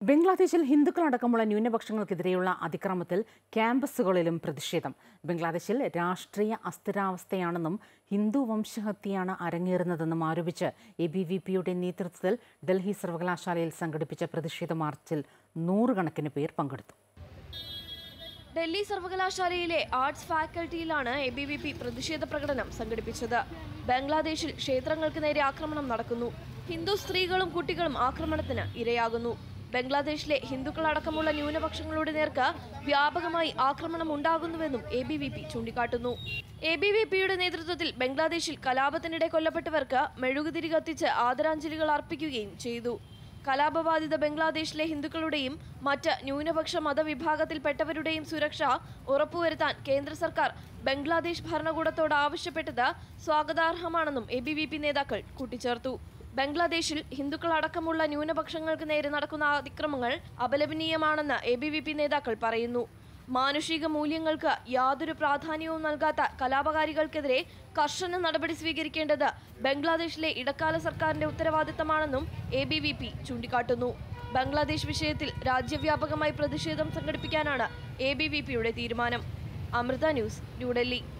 ബംഗ്ലാദേശിൽ ഹിന്ദുക്കളടക്കമുള്ള ന്യൂനപക്ഷങ്ങൾക്കെതിരെയുള്ള അതിക്രമത്തിൽ ക്യാമ്പസുകളിലും പ്രതിഷേധം ബംഗ്ലാദേശിൽ രാഷ്ട്രീയ അസ്ഥിരാവസ്ഥയാണെന്നും ഹിന്ദു വംശഹത്യയാണ് അരങ്ങേറുന്നതെന്നും ആരോപിച്ച് എ ബി വി പിയുടെ നേതൃത്വത്തിൽ ഡൽഹി സർവകലാശാലയിൽ സംഘടിപ്പിച്ച പ്രതിഷേധ മാർച്ചിൽ നൂറുകണക്കിന് പേർ പങ്കെടുത്തു ഡൽഹി സർവകലാശാലയിലെ ആർട്സ് ഫാക്കൽറ്റിയിലാണ് എ ബി വി പി പ്രതിഷേധ പ്രകടനം സംഘടിപ്പിച്ചത് ബംഗ്ലാദേശിൽ ക്ഷേത്രങ്ങൾക്ക് നേരെ ആക്രമണം നടക്കുന്നു ഹിന്ദു സ്ത്രീകളും കുട്ടികളും ആക്രമണത്തിന് ഇരയാകുന്നു ബംഗ്ലാദേശിലെ ഹിന്ദുക്കളടക്കമുള്ള ന്യൂനപക്ഷങ്ങളുടെ നേർക്ക് വ്യാപകമായി ആക്രമണം ഉണ്ടാകുന്നുവെന്നും എ ബി വി പി ചൂണ്ടിക്കാട്ടുന്നു എ ബി വി പിയുടെ നേതൃത്വത്തിൽ ബംഗ്ലാദേശിൽ കലാപത്തിനിടെ കൊല്ലപ്പെട്ടവർക്ക് മെഴുകുതിരി കത്തിച്ച് ആദരാഞ്ജലികൾ അർപ്പിക്കുകയും ചെയ്തു കലാപബാധിത ബംഗ്ലാദേശിലെ ഹിന്ദുക്കളുടെയും മറ്റ് ന്യൂനപക്ഷ മതവിഭാഗത്തിൽപ്പെട്ടവരുടെയും സുരക്ഷ ഉറപ്പുവരുത്താൻ കേന്ദ്ര സർക്കാർ ബംഗ്ലാദേശ് ഭരണകൂടത്തോട് ആവശ്യപ്പെട്ടത് സ്വാഗതാർഹമാണെന്നും എ ബി വി പി നേതാക്കൾ കൂട്ടിച്ചേർത്തു ബംഗ്ലാദേശിൽ ഹിന്ദുക്കളടക്കമുള്ള ന്യൂനപക്ഷങ്ങൾക്ക് നേരെ നടക്കുന്ന അതിക്രമങ്ങൾ അപലപനീയമാണെന്ന് എ ബി വി പി നേതാക്കൾ പറയുന്നു മാനുഷിക മൂല്യങ്ങൾക്ക് യാതൊരു പ്രാധാന്യവും നൽകാത്ത കലാപകാരികൾക്കെതിരെ കർശന നടപടി സ്വീകരിക്കേണ്ടത് ബംഗ്ലാദേശിലെ ഇടക്കാല സർക്കാരിന്റെ ഉത്തരവാദിത്തമാണെന്നും എ ബി വി പി ചൂണ്ടിക്കാട്ടുന്നു ബംഗ്ലാദേശ് വിഷയത്തിൽ രാജ്യവ്യാപകമായി പ്രതിഷേധം സംഘടിപ്പിക്കാനാണ് എ ബി വി പിയുടെ തീരുമാനം അമൃത ന്യൂസ് ന്യൂഡൽഹി